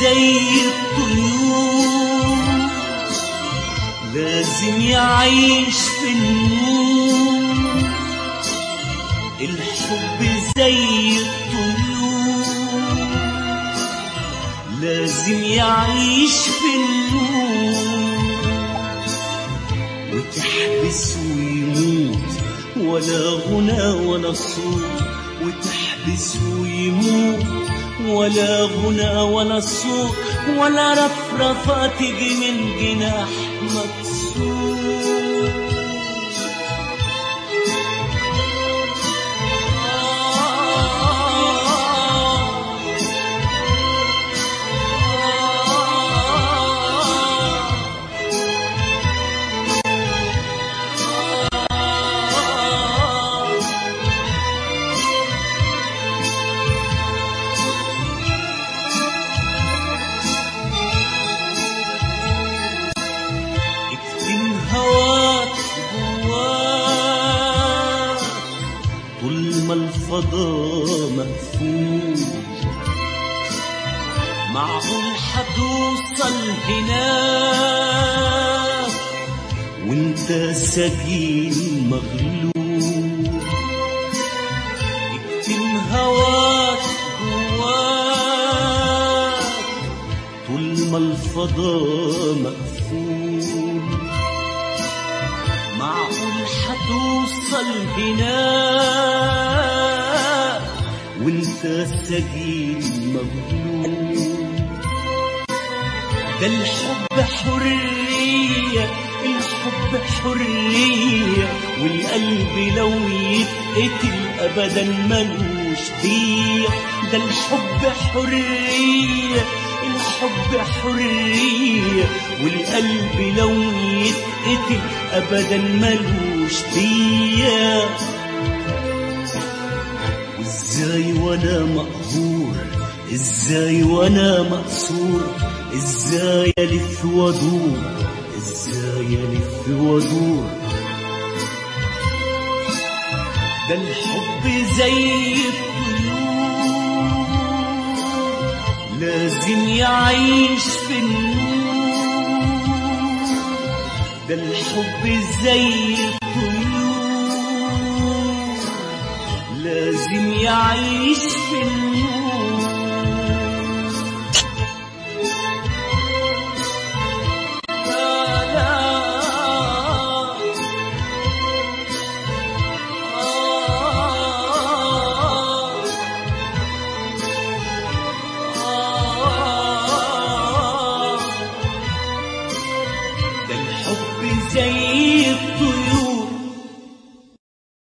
زي الطيور لازم يعيش في النور الحب زي الطيور لازم يعيش في النور وتحبس ويموت ولا غنى ولا صوت وتحبس ويموت ولا غنى ولا صوت ولا رفرفة تجي من جناح مكسور اكتم هواك جواك طول ما الفضاء مقفول معقول حتوصل هناك وانت سجين مغلوب اكتم هواك جواك طول ما الفضاء مقفول معقول حتوصل هناك وانت سجين مغلوب ده الحب حرية الحب حرية والقلب لو يتقتل أبدا ملوش دية ده الحب حرية الحب حرية والقلب لو يتقتل أبدا ملوش دية وازاي وانا مقهور ازاي وانا مقصور ازاي الف وادور ازاي الف وادور ده الحب زي الطيور لازم يعيش في النور ده الحب زي الطيور لازم يعيش في النور